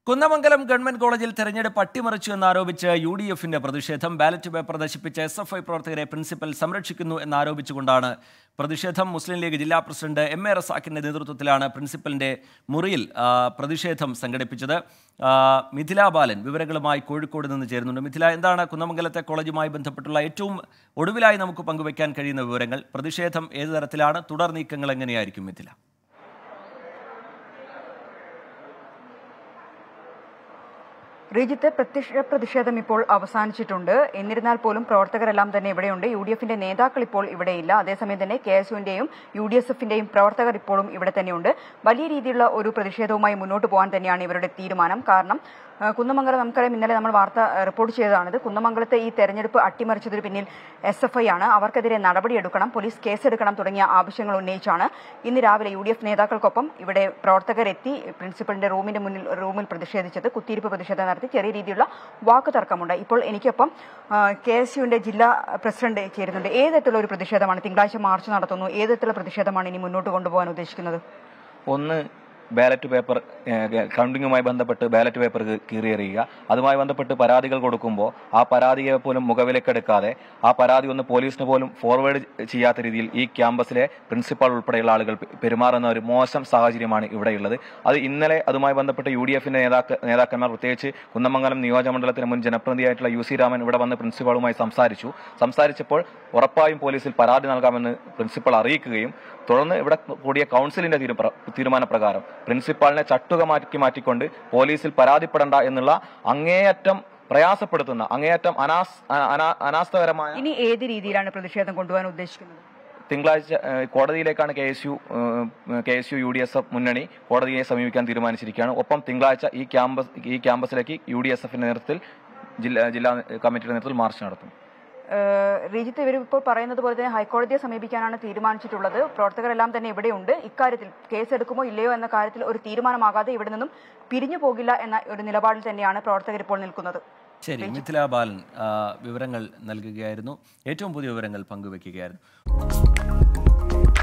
Kunnamangalam government കോളേജിൽ തെരഞ്ഞെടുപ്പ് അട്ടിമറിച്ചു എന്നാരോപിച്ച് യു ഡി എഫിന്റെ പ്രതിഷേധം ബാലറ്റ് പേപ്പർ നശിപ്പിച്ച എസ് എഫ് ഐ പ്രവർത്തകരെ പ്രിൻസിപ്പൽ സംരക്ഷിക്കുന്നു എന്നാരോപിച്ചുകൊണ്ടാണ് പ്രതിഷേധം മുസ്ലിം ലീഗ് ജില്ലാ പ്രസിഡന്റ് എം എ റസാഖിന്റെ നേതൃത്വത്തിലാണ് പ്രിൻസിപ്പലിന്റെ മുറിയിൽ ആ, പ്രതിഷേധം സംഘടിപ്പിച്ചത് ആ, മിഥില ബാലൻ വിവരങ്ങളുമായി കോഴിക്കോട് നിന്ന് ചേരുന്നുണ്ട് മിഥില എന്താണ് കുന്നമംഗലത്തെ കോളേജുമായി ബന്ധപ്പെട്ടുള്ള ഏറ്റവും ഒടുവിലായി നമുക്ക് പങ്കുവയ്ക്കാൻ കഴിയുന്ന വിവരങ്ങൾ പ്രതിഷേധം ഏത് തരത്തിലാണ് തുടർ നീക്കങ്ങൾ എങ്ങനെയായിരിക്കും മിഥില റീജിത്ത് പ്രത്യക്ഷ പ്രതിഷേധം ഇപ്പോൾ അവസാനിച്ചിട്ടുണ്ട് എന്നിരുന്നാൽ പോലും പ്രവർത്തകരെല്ലാം തന്നെ ഇവിടെയുണ്ട് യു ഡി എഫിന്റെ നേതാക്കൾ ഇപ്പോൾ ഇവിടെയില്ല അതേസമയം തന്നെ കെ എസ് യുവിന്റെയും യു ഡി എസ് എഫിന്റെയും പ്രവർത്തകർ ഇപ്പോഴും ഇവിടെ തന്നെയുണ്ട് വലിയ രീതിയിലുള്ള ഒരു പ്രതിഷേധവുമായി മുന്നോട്ട് പോകാൻ തന്നെയാണ് ഇവരുടെ തീരുമാനം കാരണം ആ, കുന്നമംഗലം നമുക്കറിയാം ഇന്നലെ നമ്മൾ വാർത്ത ആ, റിപ്പോർട്ട് ചെയ്തതാണിത് കുന്നമംഗലത്തെ ഈ തെരഞ്ഞെടുപ്പ് അട്ടിമറിച്ചതിന് പിന്നിൽ എസ് എഫ് ഐ ആണ് അവർക്കെതിരെ നടപടിയെടുക്കണം പോലീസ് കേസെടുക്കണം തുടങ്ങിയ ആവശ്യങ്ങൾ ഉന്നയിച്ചാണ് ഇന്ന് രാവിലെ യു ഡി എഫ് നേതാക്കൾക്കൊപ്പം ഇവിടെ പ്രവർത്തകരെത്തി പ്രിൻസിപ്പലിന്റെ റൂമിന്റെ മുന്നിൽ റൂമിൽ പ്രതിഷേധിച്ചത് കുത്തിയിരിപ്പ് പ്രതിഷേധം നടത്തി ചെറിയ രീതിയിലുള്ള വാക്ക് തർക്കമുണ്ട് ഇപ്പോൾ എനിക്കൊപ്പം കെ എസ് യുവിന്റെ ജില്ലാ പ്രസിഡന്റ് ചേരുന്നുണ്ട് ഏത് തരത്തിലുള്ള ഒരു പ്രതിഷേധമാണ് തിങ്കളാഴ്ച മാർച്ച് നടത്തുന്നു ഏത് തരത്തിലുള്ള പ്രതിഷേധമാണ് ഇനി മുന്നോട്ട് കൊണ്ടുപോകാൻ ഉദ്ദേശിക്കുന്നത് ഒന്ന് ബാലറ്റ് പേപ്പർ ഏഹ്, കൗണ്ടിങ്ങുമായി ബന്ധപ്പെട്ട് ബാലറ്റ് പേപ്പർ കീ- കീറിയെറിയുക അതുമായി ബന്ധപ്പെട്ട് പരാതികൾ കൊടുക്കുമ്പോൾ ആ പരാതിയെ പോലും മുഖവിലക്കെടുക്കാതെ ആ പരാതി ഒന്ന് പോലീസിന് പോലും ഫോർവേഡ് ചെയ്യാത്ത രീതിയിൽ ഈ ക്യാമ്പസിലെ പ്രിൻസിപ്പാൾ ഉൾപ്പെടെയുള്ള ആളുകൾ പെ- പെരുമാറുന്ന ഒരു മോശം സാഹചര്യമാണ് ഇവിടെയുള്ളത് അത് ഇന്നലെ അതുമായി ബന്ധപ്പെട്ട് യു ഡി എഫിന്റെ നേതാക്ക നേതാക്കന്മാർ പ്രത്യേകിച്ച് കുന്നമംഗലം നിയോജകമണ്ഡലത്തിന് മുൻ ജനപ്രതിനിധിയായിട്ടുള്ള യു സി രാമൻ ഇവിടെ വന്ന് പ്രിൻസിപ്പാളുമായി സംസാരിച്ചു സംസാരിച്ചപ്പോൾ ഉറപ്പായും പോലീസിൽ പരാതി നൽകാമെന്ന് പ്രിൻസിപ്പൾ അറിയിക്കുകയും തുടർന്ന് ഇവിടെ കൂടിയ കൗൺസിലിന്റെ തീരു- പ്ര- തീരുമാനപ്രകാരം പ്രിൻസിപ്പാളിനെ ചട്ടുക മാറ്റി മാറ്റിക്കൊണ്ട് പോലീസിൽ പരാതിപ്പെടേണ്ട എന്നുള്ള അങ്ങേയറ്റം പ്രയാസപ്പെടുത്തുന്ന അങ്ങേയറ്റം അനാസ് അനാ- അനാസ്ഥകരമായ ഇനി ഏത് രീതിയിലാണ് പ്രതിഷേധം കൊണ്ടുപോകാൻ ഉദ്ദേശിക്കുന്നത് തിങ്കളാഴ്ച ഏഹ്, കോടതിയിലേക്കാണ് K S U K S U U D S F മുന്നണി കോടതിയെ സമീപിക്കാൻ തീരുമാനിച്ചിരിക്കുകയാണ് ഒപ്പം തിങ്കളാഴ്ച ഈ ക്യാമ്പസ് ഈ ക്യാമ്പസിലേക്ക് യു ഡി എസ് എഫിന്റെ നേതൃത്വത്തിൽ ജില്ലാ ജില്ലാ കമ്മിറ്റിയുടെ നേതൃത്വത്തിൽ മാർച്ച് നടത്തും ഏഹ് റീജിത്ത് ഇവർ ഇപ്പോൾ പറയുന്നത് പോലെ തന്നെ ഹൈക്കോടതിയെ സമീപിക്കാനാണ് തീരുമാനിച്ചിട്ടുള്ളത് പ്രവർത്തകരെല്ലാം തന്നെ ഇവിടെയുണ്ട് ഇക്കാര്യത്തിൽ കേസെടുക്കുമോ ഇല്ലയോ എന്ന കാര്യത്തിൽ ഒരു തീരുമാനമാകാതെ ഇവിടെ നിന്നും പിരിഞ്ഞു പോകില്ല എന്ന ഒരു നിലപാടിൽ തന്നെയാണ് പ്രവർത്തകർ ഇപ്പോൾ നിൽക്കുന്നത് ശരി മിഥില ബാലൻ ആ, വിവരങ്ങൾ നൽകുകയായിരുന്നു ഏറ്റവും പുതിയ വിവരങ്ങൾ പങ്കുവെക്കുകയായിരുന്നു